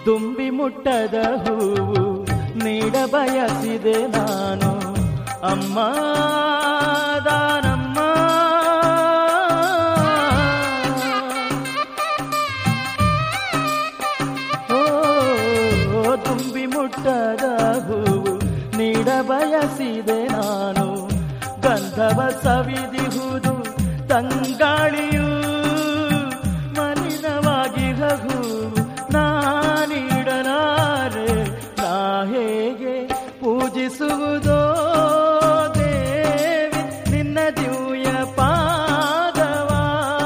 ತುಂಬಿ ಮುಟ್ಟದ ಹೂವು ನೀಡ ಬಯಸಿದೆ ನಾನು ಅಮ್ಮ ದಾನಮ್ಮ ಓ ತುಂಬಿ ಮುಟ್ಟದ ಹೂವು ನೀಡ ಬಯಸಿದೆ ನಾನು ಗಂಧವ ಸವಿದಿಹುದು ತಂಗಾಳಿಯು ಮಲಿನವಾಗಿರ ಹೂವು ನಾನಿಡಲಾರೆ ನಾ ಹೇಗೆ ಪೂಜಿಸುವುದೋ ದೇವಿ ನಿನ್ನ ದಿವ್ಯ ಪಾದವಾ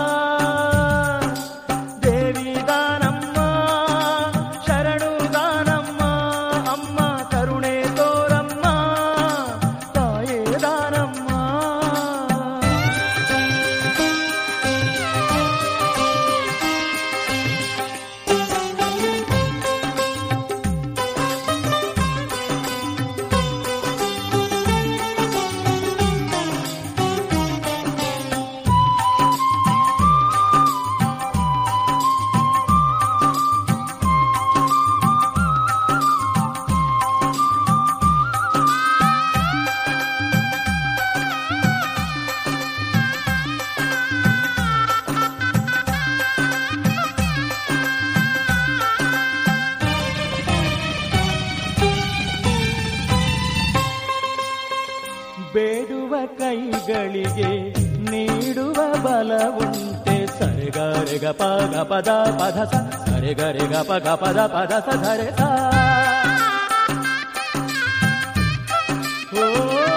ದೇವಿ ದಾನಮ್ಮ ಶರಣು ದಾನಮ್ಮ ಅಮ್ಮ ಕರುಣೆ ತೋರಮ್ಮ ತಾಯೇ ದಾನಮ್ಮ ಬೇಡುವ ಕೈಗಳಿಗೆ ನೀಡುವ ಬಲವುಂಟೆ ಸರೆಗರೆಗ ಪಗ ಪದ ಪದ ಸ ಸರೆಗರೆಗ ಪಗ ಪದ ಪದ ಸ ಧರೆ ಸ ಓ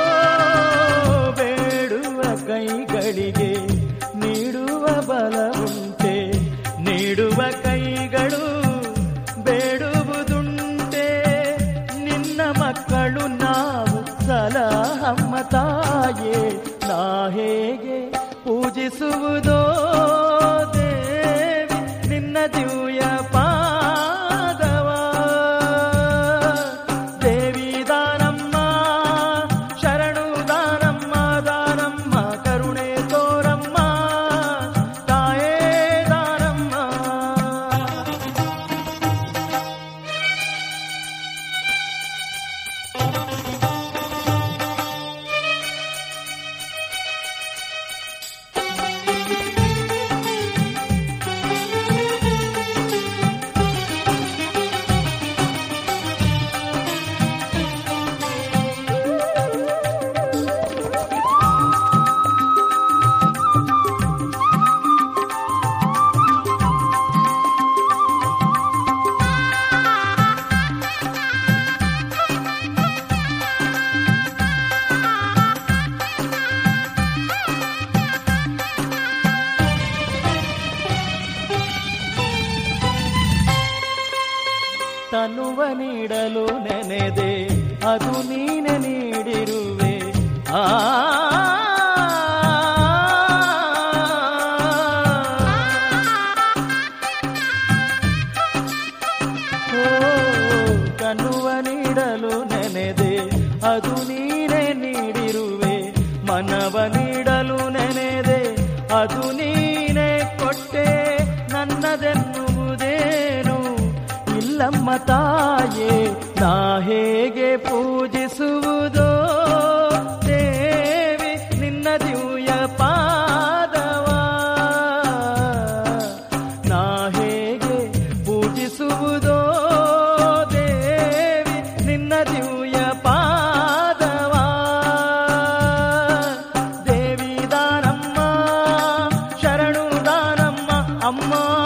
ಬೇಡುವ ಕೈಗಳಿಗೆ ನೀಡುವ ಬಲವುಂಟೆ ನೀಡುವ ಕೈಗಳು ಬೇಡುವುದುಂಟೆ ನಿನ್ನ ಮಕ್ಕಳು ನಾವು ಸಲಹಮ್ಮ ತಾಯೇ ನಾ ಹೇಗೆ ಪೂಜಿಸುವುದೋ ದೇವಿ ನಿನ್ನ ದಿವ್ಯ ಪಾದವಾ ದೇವಿ ದಾನಮ್ಮ ಶರಣು ದಾನಮ್ಮ ದಾನಮ್ಮ ಕರುಣೆ ತೋರಮ್ಮ ತಾಯೇ ದಾನಮ್ಮ ತನುವ ನೀಡಲು ನೆನೆದೆ ಅದು ನೀನೆ ನೀಡಿರುವೆ ಆ ಓ, ಕನುವ ನೀಡಲು ನೆನೆದೆ ಅದು ನೀನೆ ನೀಡಿರುವೆ ಮನವ ನೀಡಲು ನೆನೆದೆ ಅದು ನೀನೆ ಕೊಟ್ಟೆ ನನ್ನದೆನ್ನುವುದೇನು ಇಲ್ಲಮ್ಮ ತಾಯೇ ನಾ ಹೇಗೆ ಪೂಜಿಸುವುದೋ ದೇವಿ ನಿನ್ನ ದಿವ್ಯ ಪಾದವಾ ನಾ ಹೇಗೆ ಪೂಜಿಸುವುದೋ ದೇವಿ ನಿನ್ನ ದಿವ್ಯ ಪಾದವಾ ದೇವಿ ದಾನಮ್ಮ ಶರಣು ದಾನಮ್ಮ ಅಮ್ಮ